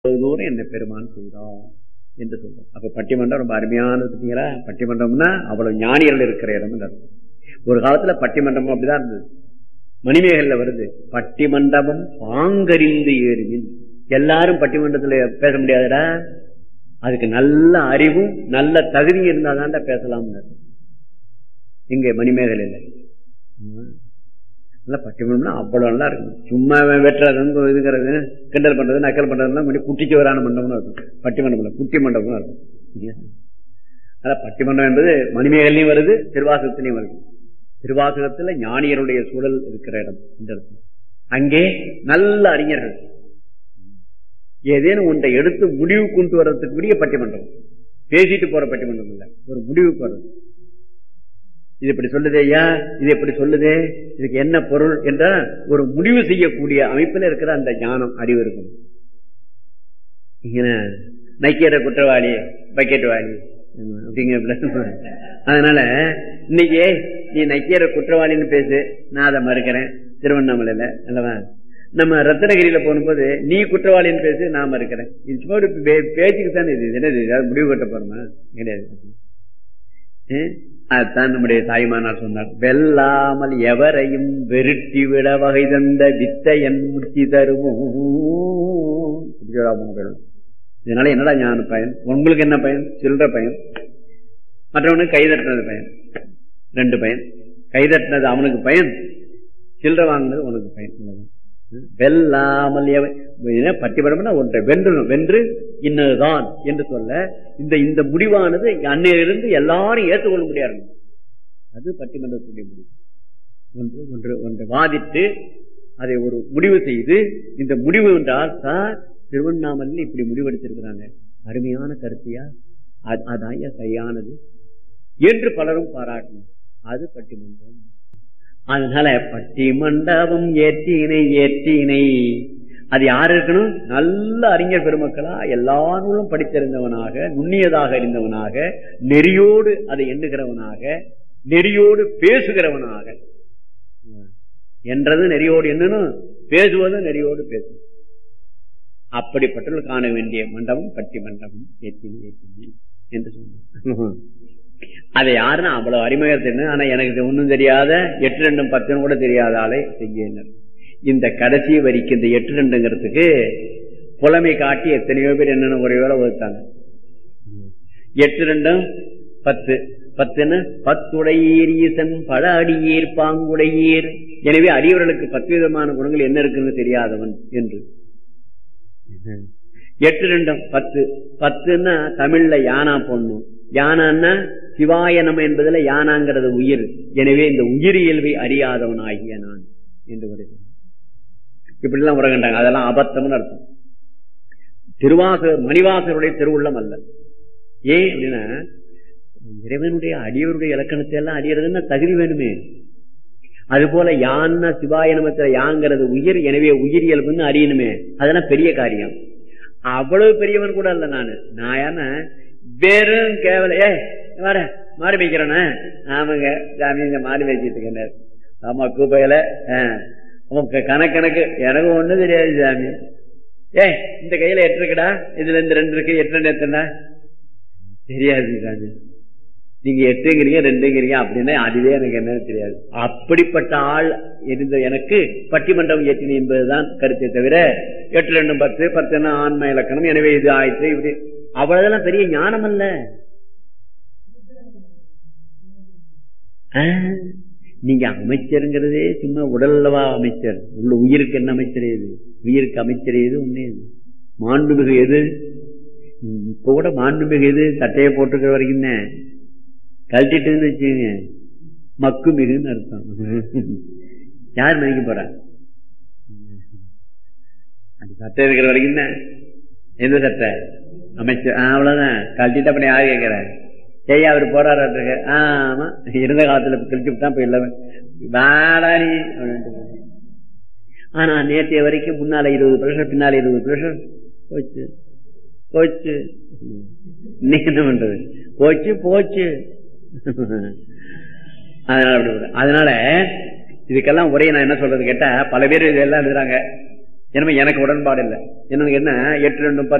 தூரம் என்ன பெருமான் செய்தோம் என்று சொல்றோம் அப்ப பட்டிமன்றம் ரொம்ப அருமையானது பார்த்தீங்களா பட்டிமன்றம்னா அவ்வளவு ஞானிகள் இருக்கிற இடம் அர்த்தம் ஒரு காலத்துல பட்டிமன்றம் அப்படிதான் இருந்தது மணிமேகல்ல வருது பட்டிமண்டபம் பாங்கறிந்து ஏறுவின் எல்லாரும் பட்டிமன்றத்துல பேச முடியாதுடா அதுக்கு நல்ல அறிவும் நல்ல தகுதி இருந்தா தான்டா பேசலாம் இங்க மணிமேகலையில நல்லா பட்டிமன்றம்னா அவ்வளவு நல்லா இருக்கும் சும்மா வெட்டுறது இதுங்கிறது கிண்டல் பண்றது நக்கல் பண்றதுலாம் கொஞ்சம் குட்டிக்கு வரான மண்டபம்னு இருக்கும் பட்டிமண்டபம் குட்டி மண்டபம் இருக்கும் அதான் பட்டிமன்றம் என்பது மணிமேகலையும் வருது திருவாசகத்திலையும் வருது திருவாசகத்துல ஞானியருடைய சூழல் இருக்கிற இடம் இந்த இடத்துல அங்கே நல்ல அறிஞர்கள் ஏதேனும் ஒன்றை எடுத்து முடிவு கொண்டு வர்றதுக்கு கூடிய பட்டிமன்றம் பேசிட்டு போற பட்டிமன்றம் இல்ல ஒரு முடிவுக்கு வர்றது இது இப்படி சொல்லுதே ஐயா இது எப்படி சொல்லுதே இதுக்கு என்ன பொருள் என்ற ஒரு முடிவு செய்யக்கூடிய அமைப்பில் இருக்கிற அந்த ஞானம் அறிவு இருக்கும் நைக்கிற குற்றவாளி பக்கெட் வாளி அப்படிங்கிற அதனால இன்னைக்கு நீ நைக்கிற குற்றவாளின்னு பேசு நான் அதை மறுக்கிறேன் திருவண்ணாமலையில அல்லவா நம்ம ரத்தனகிரியில போகும்போது நீ குற்றவாளின்னு பேசு நான் மறுக்கிறேன் இது சும்மா ஒரு பேச்சுக்கு தானே இது என்னது முடிவு கட்ட போறோமா கிடையாது அதுதான் நம்முடைய தாய்மானார் சொன்னார் வெல்லாமல் எவரையும் வெருட்டி விட வகை தந்த வித்தையன் முத்தி தருமோ இதனால என்னடா ஞான பயன் உங்களுக்கு என்ன பயன் சில்லற பயன் மற்றவனுக்கு கைதட்டினது பயன் ரெண்டு பயன் கைதட்டினது அவனுக்கு பயன் சில்லற வாங்கினது உனக்கு பயன் வெல்லாமல் பட்டிபடம்னா ஒன்றை வென்றணும் வென்று இன்னதுதான் என்று சொல்ல இந்த இந்த முடிவானது அன்னையிலிருந்து எல்லாரும் ஏற்றுக்கொள்ள முடியாது அது பட்டிமன்றத்துடைய முடிவு ஒன்று ஒன்று ஒன்றை வாதிட்டு அதை ஒரு முடிவு செய்து இந்த முடிவு என்றால் சார் திருவண்ணாமலையில் இப்படி முடிவெடுத்திருக்கிறாங்க அருமையான கருத்தியா அதான் சரியானது என்று பலரும் பாராட்டணும் அது பட்டிமன்றம் அதனால பட்டி மண்டபம் ஏற்றினை ஏற்றினை அது யாரு இருக்கணும் நல்ல அறிஞர் பெருமக்களா எல்லா நூலும் படித்திருந்தவனாக நுண்ணியதாக அறிந்தவனாக நெறியோடு அதை எண்ணுகிறவனாக நெறியோடு பேசுகிறவனாக என்றது நெறியோடு என்னன்னு பேசுவது நெறியோடு பேசும் அப்படிப்பட்டவர்கள் காண வேண்டிய மண்டபம் பட்டி மண்டபம் ஏற்றினை ஏற்றினை என்று சொன்ன அதை யாருன்னா அவ்வளவு அறிமுகத்தின்னு ஆனா எனக்கு ஒன்றும் தெரியாத எட்டு ரெண்டும் பத்துன்னு கூட தெரியாத ஆளை செய்யினர் இந்த கடைசி வரிக்கு இந்த எட்டு ரெண்டுங்கிறதுக்கு புலமை காட்டி எத்தனையோ பேர் என்னென்ன ஒரே வேலை வகுத்தாங்க எட்டு ரெண்டும் பத்து பத்துன்னு பத்துடையீர் ஈசன் பல அடியீர் பாங்குடையீர் எனவே அடியவர்களுக்கு பத்து விதமான குணங்கள் என்ன இருக்குன்னு தெரியாதவன் என்று எட்டு ரெண்டும் பத்து பத்துன்னா தமிழ்ல யானா பொண்ணு யானான்னா சிவாயனம் என்பதுல யானாங்கிறது உயிர் எனவே இந்த உயிர் இயல்பை அறியாதவன் ஆகிய நான் என்று வருகிறேன் இப்படிலாம் உறகண்டாங்க அதெல்லாம் அபத்தம்னு அர்த்தம் திருவாசர் மணிவாசருடைய திருவுள்ளம் அல்ல ஏன் அப்படின்னா இறைவனுடைய அடியவருடைய இலக்கணத்தை எல்லாம் அறியறதுன்னா தகுதி வேணுமே அது போல யான்னா சிவாய நமத்துல யாங்கிறது உயிர் எனவே உயிர் இயல்புன்னு அறியணுமே அதெல்லாம் பெரிய காரியம் அவ்வளவு பெரியவன் கூட இல்ல நானு நான் யானா வெறும் கேவல ஏ வர மாடு மேய்க்கிறேன்னு ஆமாங்க சாமி இந்த மாடு மேய்ச்சிட்டு ஆமா கூப்பையில கணக்கணக்கு எனக்கு ஒண்ணும் தெரியாது சாமி ஏ இந்த கையில எட்டு இருக்குடா இதுல இந்த ரெண்டு இருக்கு எட்டு ரெண்டு எத்தனை தெரியாது சாமி நீங்க எட்டுங்கிறீங்க ரெண்டுங்கிறீங்க அப்படின்னா அதுவே எனக்கு என்னன்னு தெரியாது அப்படிப்பட்ட ஆள் இருந்த எனக்கு பட்டிமன்றம் எட்டினி என்பதுதான் கருத்தை தவிர எட்டு ரெண்டும் பத்து பத்துன்னா ஆன்ம இலக்கணம் எனவே இது ஆயிடுச்சு இப்படி அவ்வளவுதெல்லாம் பெரிய ஞானம் அல்ல நீங்க அமைச்சருங்கிறதே சும்மா உடல்லவா அமைச்சர் உள்ள உயிருக்கு என்ன அமைச்சர் எது உயிருக்கு அமைச்சர் எது ஒன்னே இது மாண்புமிகு எது இப்ப கூட மாண்புமிகு எது சட்டையை போட்டுக்கிற வரைக்கும் கழட்டிட்டுன்னு வச்சுங்க மக்கு மிகுன்னு அர்த்தம் யார் நினைக்க போறா அந்த சட்டை இருக்கிற வரைக்கும் தான் எந்த சட்டை அமைச்சர் அவ்வளவுதான் கழட்டிட்டு அப்படி யாரு கேட்கிற ஏய் அவர் போராடுறாரு ஆமா இருந்த காலத்துல கழிச்சு தான் போய் இல்லாம வேடா நீ ஆனா நேற்றைய வரைக்கும் முன்னால இருபது பிரஷர் பின்னால இருபது பிரஷர் போச்சு போச்சு இன்னைக்கு என்ன பண்றது போச்சு போச்சு அதனால அப்படி அதனால இதுக்கெல்லாம் ஒரே நான் என்ன சொல்றது கேட்டா பல பேர் இதெல்லாம் எழுதுறாங்க எனவே எனக்கு உடன்பாடு இல்லை எனக்கு என்ன எட்டு ரெண்டு பத்து